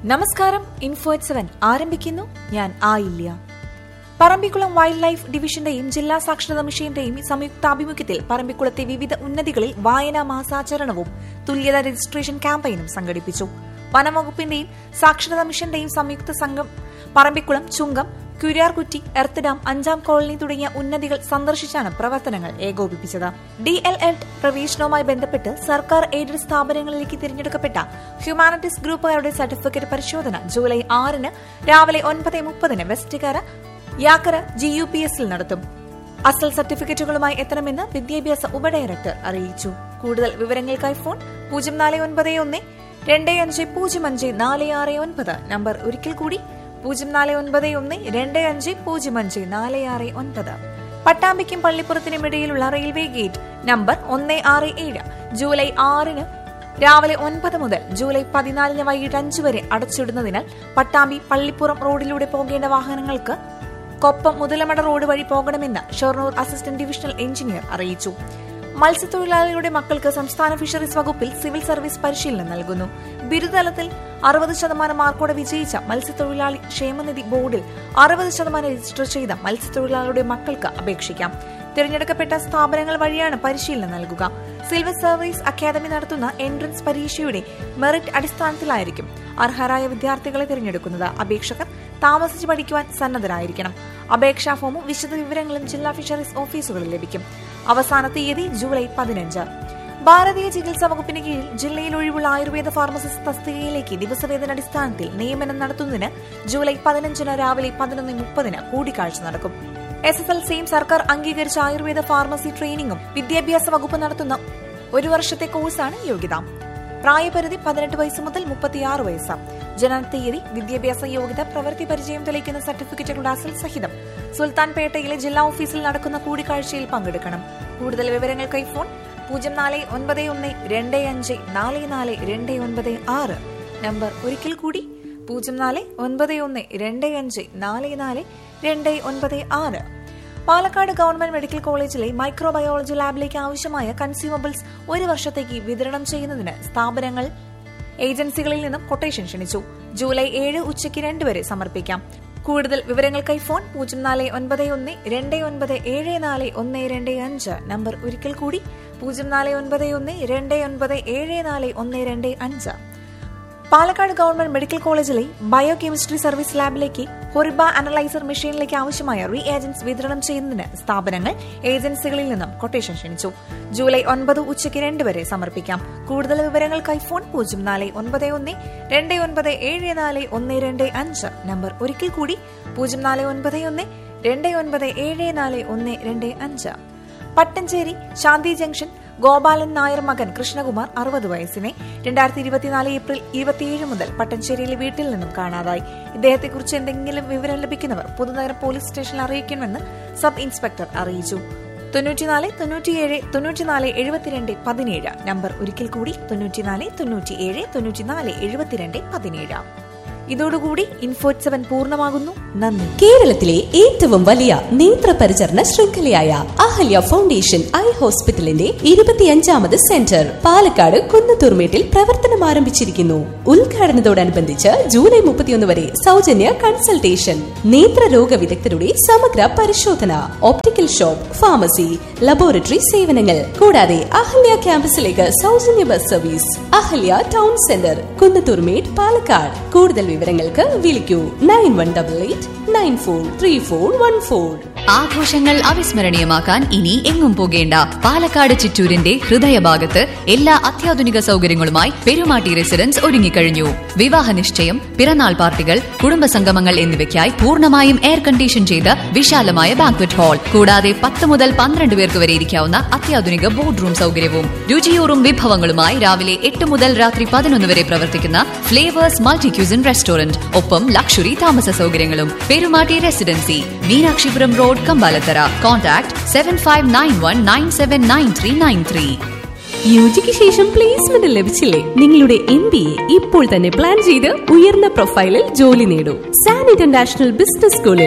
നമസ്കാരം info at seven ആരംഭിക്കുന്നു ഞാൻ ആയില്യ പറമ്പിക്കുളം വൈൽഡ് ലൈഫ് ഡിവിഷന്റെയും ജില്ലാ സാക്ഷരതാ മിഷന്റെയും സംയുക്താഭിമുഖ്യത്തിൽ പറമ്പിക്കുളത്തെ വിവിധ ഉന്നതികളിൽ വായനാ മാസാചരണവും തുല്യത രജിസ്ട്രേഷൻ ക്യാമ്പയിനും സംഘടിപ്പിച്ചു വനംവകുപ്പിന്റെയും സാക്ഷരതാ മിഷന്റെയും സംയുക്ത സംഘം പറമ്പിക്കുളം ചുങ്കം കുര്യാർകുറ്റി എർത്ത് ഡാം അഞ്ചാം കോളനി തുടങ്ങിയ ഉന്നതികൾ സന്ദർശിച്ചാണ് പ്രവർത്തനങ്ങൾ ഏകോപിപ്പിച്ചത് ഡി എൽ എഡ് പ്രവേശനവുമായി ബന്ധപ്പെട്ട് സർക്കാർ എയ്ഡഡ് സ്ഥാപനങ്ങളിലേക്ക് തിരഞ്ഞെടുക്കപ്പെട്ട ഹ്യൂമാനിറ്റീസ് ഗ്രൂപ്പുകാരുടെ സർട്ടിഫിക്കറ്റ് പരിശോധന ജൂലൈ ആറിന് രാവിലെ ഒൻപത് മുപ്പതിന് വെസ്റ്റുകര യാക്കര ജി യു പി എസിൽ നടത്തും അസൽ സർട്ടിഫിക്കറ്റുകളുമായി എത്തണമെന്ന് വിദ്യാഭ്യാസ ഉപഡയറക്ടർ അറിയിച്ചു കൂടുതൽ വിവരങ്ങൾക്കായി ഫോൺ പൂജ്യം നാല് ഒൻപത് ഒന്ന് രണ്ട് അഞ്ച് പൂജ്യം അഞ്ച് നാല് ആറ് ഒൻപത് നമ്പർ ഒരിക്കൽ കൂടി പൂജ്യം നാല് ഒൻപത് ഒന്ന് രണ്ട് അഞ്ച് പൂജ്യം അഞ്ച് നാല് ആറ് ഒൻപത് പട്ടാമ്പിക്കും പള്ളിപ്പുറത്തിനും ഇടയിലുള്ള റെയിൽവേ ഗേറ്റ് നമ്പർ ഒന്ന് ആറ് ഏഴ് ജൂലൈ ആറിന് രാവിലെ ഒൻപത് മുതൽ ജൂലൈ പതിനാലിന് വൈകിട്ട് അഞ്ച് വരെ അടച്ചിടുന്നതിനാൽ പട്ടാമ്പി പള്ളിപ്പുറം റോഡിലൂടെ പോകേണ്ട വാഹനങ്ങൾക്ക് കൊപ്പം മുതലമട റോഡ് വഴി പോകണമെന്ന് ഷൊർണൂർ അസിസ്റ്റന്റ് ഡിവിഷണൽ എഞ്ചിനീയർ അറിയിച്ചു മത്സ്യത്തൊഴിലാളികളുടെ മക്കൾക്ക് സംസ്ഥാന ഫിഷറീസ് വകുപ്പിൽ സിവിൽ സർവീസ് പരിശീലനം നൽകുന്നു ബിരുദതലത്തിൽ അറുപത് ശതമാനം മാർക്കോടെ വിജയിച്ച മത്സ്യത്തൊഴിലാളി ക്ഷേമനിധി ബോർഡിൽ അറുപത് ശതമാനം രജിസ്റ്റർ ചെയ്ത മത്സ്യത്തൊഴിലാളികളുടെ മക്കൾക്ക് അപേക്ഷിക്കാം തിരഞ്ഞെടുക്കപ്പെട്ട സ്ഥാപനങ്ങൾ വഴിയാണ് പരിശീലനം നൽകുക സിവിൽ സർവീസ് അക്കാദമി നടത്തുന്ന എൻട്രൻസ് പരീക്ഷയുടെ മെറിറ്റ് അടിസ്ഥാനത്തിലായിരിക്കും അർഹരായ വിദ്യാർത്ഥികളെ തിരഞ്ഞെടുക്കുന്നത് അപേക്ഷകർ താമസിച്ച് പഠിക്കുവാൻ സന്നദ്ധരായിരിക്കണം അപേക്ഷാ ഫോമും വിശദ വിവരങ്ങളും ജില്ലാ ഫിഷറീസ് ഓഫീസുകളിൽ ലഭിക്കും അവസാന തീയതി ജൂലൈ പതിനഞ്ച് ഭാരതീയ ചികിത്സാ വകുപ്പിന് കീഴിൽ ജില്ലയിൽ ഒഴിവുള്ള ആയുർവേദ ഫാർമസിസ്റ്റ് തസ്തികയിലേക്ക് ദിവസവേതന അടിസ്ഥാനത്തിൽ നിയമനം നടത്തുന്നതിന് ജൂലൈ പതിനഞ്ചിന് രാവിലെ പതിനൊന്ന് മുപ്പതിന് കൂടിക്കാഴ്ച നടക്കും എസ് എസ് എൽ സിയും സർക്കാർ അംഗീകരിച്ച ആയുർവേദ ഫാർമസി ട്രെയിനിങ്ങും വിദ്യാഭ്യാസ വകുപ്പ് നടത്തുന്ന ഒരു വർഷത്തെ കോഴ്സാണ് യോഗ്യത പ്രായപരിധി പതിനെട്ട് വയസ്സ് മുതൽ മുപ്പത്തിയാറ് വയസ്സ് ജനന തീയതി വിദ്യാഭ്യാസ യോഗ്യത പ്രവൃത്തി പരിചയം തെളിയിക്കുന്ന സർട്ടിഫിക്കറ്റുകളുടെ അസൽ സഹിതം സുൽത്താൻപേട്ടയിലെ ജില്ലാ ഓഫീസിൽ നടക്കുന്ന കൂടിക്കാഴ്ചയിൽ പങ്കെടുക്കണം കൂടുതൽ വിവരങ്ങൾക്കായി ഫോൺ പൂജ്യം നാല് ഒൻപത് ഒന്ന് രണ്ട് അഞ്ച് നാല് നാല് രണ്ട് ഒൻപത് ആറ് നമ്പർ ഒരിക്കൽ കൂടി പൂജ്യം നാല് ഒൻപത് ഒന്ന് രണ്ട് അഞ്ച് നാല് നാല് രണ്ട് ഒൻപത് ആറ് പാലക്കാട് ഗവൺമെന്റ് മെഡിക്കൽ കോളേജിലെ മൈക്രോബയോളജി ലാബിലേക്ക് ആവശ്യമായ കൺസ്യൂമബിൾസ് ഒരു വർഷത്തേക്ക് വിതരണം ചെയ്യുന്നതിന് സ്ഥാപനങ്ങൾ ഏജൻസികളിൽ നിന്നും കൊട്ടേഷൻ ക്ഷണിച്ചു ജൂലൈ ഏഴ് ഉച്ചയ്ക്ക് രണ്ട് വരെ സമർപ്പിക്കാം കൂടുതൽ വിവരങ്ങൾക്കായി ഫോൺ പൂജ്യം നാല് ഒൻപത് ഒന്ന് രണ്ട് ഒൻപത് ഏഴ് നാല് ഒന്ന് രണ്ട് അഞ്ച് നമ്പർ ഒരിക്കൽ കൂടി പൂജ്യം നാല് ഒൻപത് ഒന്ന് രണ്ട് ഒൻപത് ഏഴ് നാല് ഒന്ന് രണ്ട് അഞ്ച് പാലക്കാട് ഗവൺമെന്റ് മെഡിക്കൽ കോളേജിലെ ബയോ കെമിസ്ട്രി സർവീസ് ലാബിലേക്ക് ഹൊറിബ അനലൈസർ മെഷീനിലേക്ക് ആവശ്യമായ റീ ഏജൻസ് വിതരണം ചെയ്യുന്നതിന് സ്ഥാപനങ്ങൾ ഏജൻസികളിൽ നിന്നും കൊട്ടേഷൻ ക്ഷണിച്ചു ജൂലൈ ഒൻപത് ഉച്ചയ്ക്ക് രണ്ട് വരെ സമർപ്പിക്കാം കൂടുതൽ വിവരങ്ങൾക്കായി ഫോൺ പൂജ്യം നാല് ഒൻപത് ഒന്ന് രണ്ട് ഒൻപത് ഏഴ് നാല് ഒന്ന് രണ്ട് അഞ്ച് നമ്പർ ഒരിക്കൽ കൂടി പൂജ്യം നാല് ഒൻപത് ഒന്ന് രണ്ട് ഒൻപത് ഏഴ് നാല് ഒന്ന് രണ്ട് അഞ്ച് പട്ടഞ്ചേരി ശാന്തി ജംഗ്ഷൻ ഗോപാലൻ നായർ മകൻ കൃഷ്ണകുമാർ അറുപത് വയസ്സിനെ രണ്ടായിരത്തി ഇരുപത്തിനാല് ഏപ്രിൽ ഇരുപത്തിയേഴ് മുതൽ പട്ടഞ്ചേരിയിലെ വീട്ടിൽ നിന്നും കാണാതായി ഇദ്ദേഹത്തെക്കുറിച്ച് എന്തെങ്കിലും വിവരം ലഭിക്കുന്നവർ പുതുനഗരം പോലീസ് സ്റ്റേഷനിൽ അറിയിക്കണമെന്ന് സബ് ഇൻസ്പെക്ടർ അറിയിച്ചു തൊണ്ണൂറ്റിനാല് തൊണ്ണൂറ്റിയേഴ് തൊണ്ണൂറ്റിനാല് എഴുപത്തിരണ്ട് പതിനേഴ് നമ്പർ ഒരിക്കൽ കൂടി തൊണ്ണൂറ്റിനാല് തൊണ്ണൂറ്റിയേഴ് തൊണ്ണൂറ്റിനാല് എഴുപത്തിരണ്ട് പതിനേഴ് ഇതോടുകൂടി ഇൻഫോറ്റ് സെവൻ പൂർണ്ണമാകുന്നു നന്ദി കേരളത്തിലെ ഏറ്റവും വലിയ നേത്രപരിചരണ ശൃംഖലയായ അഹല്യ ഫൗണ്ടേഷൻ ഐ ഹോസ്പിറ്റലിന്റെ ഇരുപത്തിയഞ്ചാമത് സെന്റർ പാലക്കാട് കുന്നത്തൂർമേട്ടിൽ പ്രവർത്തനം ആരംഭിച്ചിരിക്കുന്നു ഉദ്ഘാടനത്തോടനുബന്ധിച്ച് ജൂലൈ മുപ്പത്തിയൊന്ന് വരെ സൗജന്യ കൺസൾട്ടേഷൻ നേത്രരോഗ വിദഗ്ധരുടെ സമഗ്ര പരിശോധന ഓപ്റ്റിക്കൽ ഷോപ്പ് ഫാർമസി ലബോറട്ടറി സേവനങ്ങൾ കൂടാതെ അഹല്യ ക്യാമ്പസിലേക്ക് സൗജന്യ bus service Ahalya town centre Kunnathurmedu Palakkad കൂടുതൽ വിവരങ്ങൾക്ക് വിളിക്കൂ nine one double eight nine four three four one four ആഘോഷങ്ങൾ അവിസ്മരണീയമാക്കാൻ ഇനി എങ്ങും പോകേണ്ട പാലക്കാട് ചിറ്റൂരിന്റെ ഹൃദയഭാഗത്ത് എല്ലാ അത്യാധുനിക സൗകര്യങ്ങളുമായി പെരുമാട്ടി റെസിഡൻസ് ഒരുങ്ങിക്കഴിഞ്ഞു വിവാഹ നിശ്ചയം പിറന്നാൾ പാർട്ടികൾ കുടുംബസംഗമങ്ങൾ എന്നിവയ്ക്കായി പൂർണ്ണമായും എയർ കണ്ടീഷൻ ചെയ്ത വിശാലമായ ബാങ്ക്വറ്റ് ഹാൾ കൂടാതെ പത്ത് മുതൽ പന്ത്രണ്ട് പേർക്ക് വരെ ഇരിക്കാവുന്ന അത്യാധുനിക ബോർഡ് റൂം സൗകര്യവും രുചിയൂറും വിഭവങ്ങളുമായി രാവിലെ എട്ട് മുതൽ രാത്രി പതിനൊന്ന് വരെ പ്രവർത്തിക്കുന്ന ഫ്ലേവേഴ്സ് മൾട്ടി ക്യൂസിൻ റെസ്റ്റോറന്റ് ഒപ്പം ലക്ഷറി താമസ സൗകര്യങ്ങളും Perumatty residency Meenakshipuram road Kambalathara contact seven five nine one nine seven nine three nine three യുജിക്ക് ശേഷം പ്ലേസ്മെന്റ് ലഭിച്ചില്ലേ നിങ്ങളുടെ എം ബി എ ഇപ്പോൾ തന്നെ പ്ലാൻ ചെയ്ത് ഉയർന്ന പ്രൊഫൈലിൽ ജോലി നേടൂ സാൻ ഇന്റർനാഷണൽ ബിസിനസ് സ്കൂളിൽ അഡ്മിഷൻ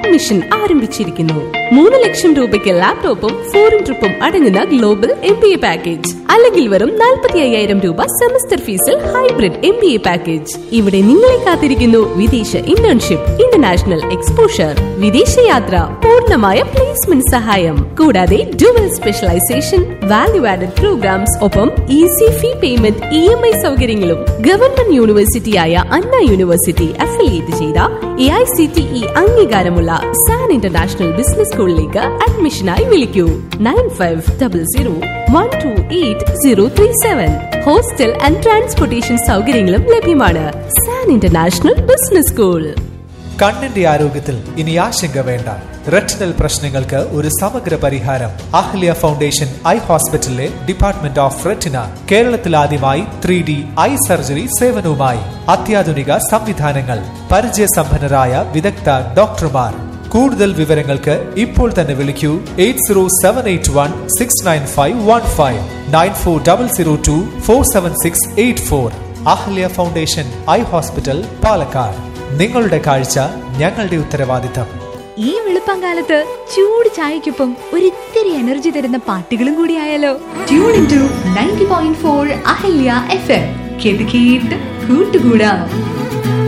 അഡ്മിഷൻ ആരംഭിച്ചിരിക്കുന്നു മൂന്ന് ലക്ഷം രൂപയ്ക്ക് ലാപ്ടോപ്പും ഫോറിൻ ട്രിപ്പും അടങ്ങുന്ന global M B A package അല്ലെങ്കിൽ വെറും നാൽപ്പത്തി അയ്യായിരം രൂപ സെമസ്റ്റർ ഫീസിൽ hybrid M B A package ഇവിടെ നിങ്ങളെ കാത്തിരിക്കുന്നു വിദേശ ഇന്റേൺഷിപ്പ് ഇന്റർനാഷണൽ എക്സ്പോഷർ വിദേശയാത്ര പൂർണ്ണമായ പ്ലേസ്മെന്റ് സഹായം കൂടാതെ dual specialisation value added programmes ഒപ്പം easy fee payment E M I സൗകര്യങ്ങളും ഗവൺമെന്റ് യൂണിവേഴ്സിറ്റിയായ അണ്ണ യൂണിവേഴ്സിറ്റി അഫിലിയേറ്റ് ചെയ്ത A I C T E അംഗീകാരമുള്ള സാൻ ഇന്റർനാഷണൽ ബിസിനസ് സ്കൂളിലേക്ക് അഡ്മിഷനായി വിളിക്കൂ nine five double zero one two eight zero three seven hostel and transportation സൗകര്യങ്ങളും ലഭ്യമാണ് സാൻ ഇന്റർനാഷണൽ ബിസിനസ് സ്കൂൾ കണ്ണിന്റെ ആരോഗ്യത്തിൽ ഇനി ആശങ്ക വേണ്ട റെറ്റിനൽ പ്രശ്നങ്ങൾക്ക് ഒരു സമഗ്ര പരിഹാരം അഹ്ല്യ ഫൗണ്ടേഷൻ ഐ ഹോസ്പിറ്റലിലെ ഡിപ്പാർട്ട്മെന്റ് ഓഫ് റെറ്റിന കേരളത്തിൽ ആദ്യമായി ത്രീ ഡി ഐ സർജറി സേവനവുമായി അത്യാധുനിക സംവിധാനങ്ങൾ പരിചയസമ്പന്നരായ വിദഗ്ധ ഡോക്ടർമാർ കൂടുതൽ വിവരങ്ങൾക്ക് ഇപ്പോൾ തന്നെ വിളിക്കൂ eight zero seven eight one six nine five one five nine four double zero two four seven six eight four Ahalya foundation eye hospital Palakkad നിങ്ങളുടെ കാഴ്ച ഞങ്ങളുടെ ഉത്തരവാദിത്തം ഈ വെളുപ്പംകാലത്ത് ചൂട് ചായക്കൊപ്പം ഒരിത്തിരി എനർജി തരുന്ന പാട്ടുകളും കൂടി ആയാലോ tune in to ninety point four Ahalya F M കേട്ട് കേട്ട് കൂട്ടുകൂടാം